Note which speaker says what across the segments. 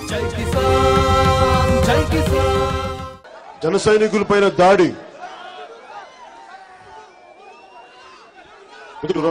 Speaker 1: జై కిసాన్ జై కిసాన్
Speaker 2: జన సైనికులపైన దాడి కుదురురా.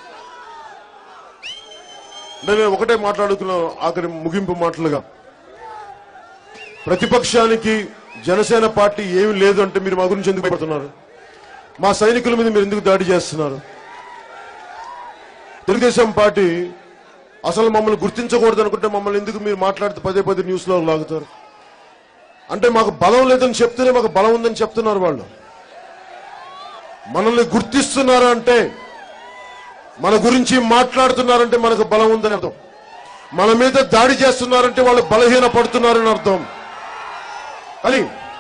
Speaker 2: అంటే నేను ఒకటే మాట్లాడుకున్నాను ఆఖరి ముగింపు మాటలుగా ప్రతిపక్షానికి జనసేన పార్టీ ఏమి లేదు అంటే మీరు మా గురించి ఎందుకు భయపడుతున్నారు మా సైనికుల మీద మీరు ఎందుకు దాడి చేస్తున్నారు తెలుగుదేశం పార్టీ అసలు మమ్మల్ని గుర్తించకూడదు అనుకుంటే మమ్మల్ని ఎందుకు మీరు మాట్లాడితే పదే పదే న్యూస్ లో లాగుతారు అంటే మాకు బలం లేదని చెప్తేనే మాకు బలం ఉందని చెప్తున్నారు వాళ్ళు మనల్ని గుర్తిస్తున్నారు అంటే మన గురించి మాట్లాడుతున్నారంటే మనకు బలం ఉందని అర్థం మన మీద దాడి చేస్తున్నారంటే వాళ్ళు బలహీన పడుతున్నారని అర్థం అని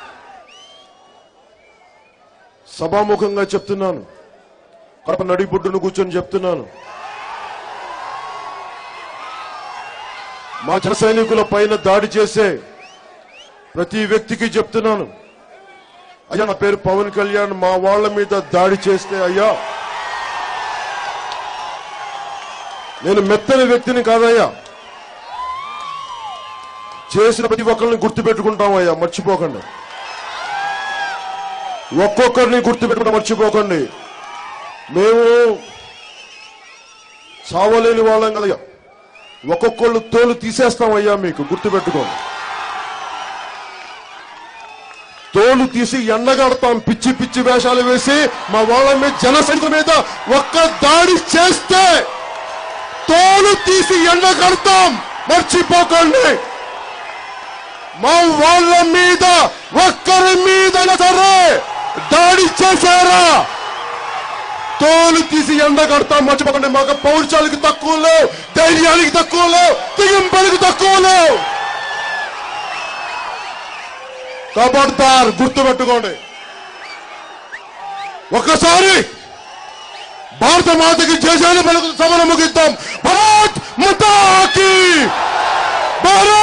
Speaker 2: సభాముఖంగా చెప్తున్నాను కడప నడిబొడ్డును కూర్చొని చెప్తున్నాను మా జన సైనికుల పైన దాడి చేసే ప్రతి వ్యక్తికి చెప్తున్నాను అయ్యా నా పేరు పవన్ కళ్యాణ్ మా వాళ్ళ మీద దాడి చేస్తే అయ్యా నేను మెత్తని వ్యక్తిని కాదయ్యా చేసిన ప్రతి ఒక్కరిని గుర్తుపెట్టుకుంటాం అయ్యా మర్చిపోకండి ఒక్కొక్కరిని గుర్తుపెట్టుకుంటాం మర్చిపోకండి మేము చావలేని వాళ్ళం కదయ్యా ఒక్కొక్కళ్ళు తోలు తీసేస్తాం అయ్యా మీకు గుర్తుపెట్టుకోండి తోలు తీసి ఎండగడతాం పిచ్చి పిచ్చి వేషాలు వేసి మా వాళ్ళ మీద జనసంఖ్య మీద ఒక్క దాడి చేస్తే తోలు తీసి ఎండగడతాం మర్చిపోకండి మా వాళ్ళ మీద ఒక్కరి మీద సరే దాడి చేశారా తోలు తీసి ఎండగడతాం మర్చిపోకండి మాకు పౌరుషాలకి తక్కువ లేవు ధైర్యానికి తక్కువ లేవు తెగింపలకి తక్కువ లేవు కబడ్దార్ గుర్తుపెట్టుకోండి ఒక్కసారి భారత మాతకి చేసేది పలుకు సమరం ముగిద్దాం భారత్ మతాకి భారత్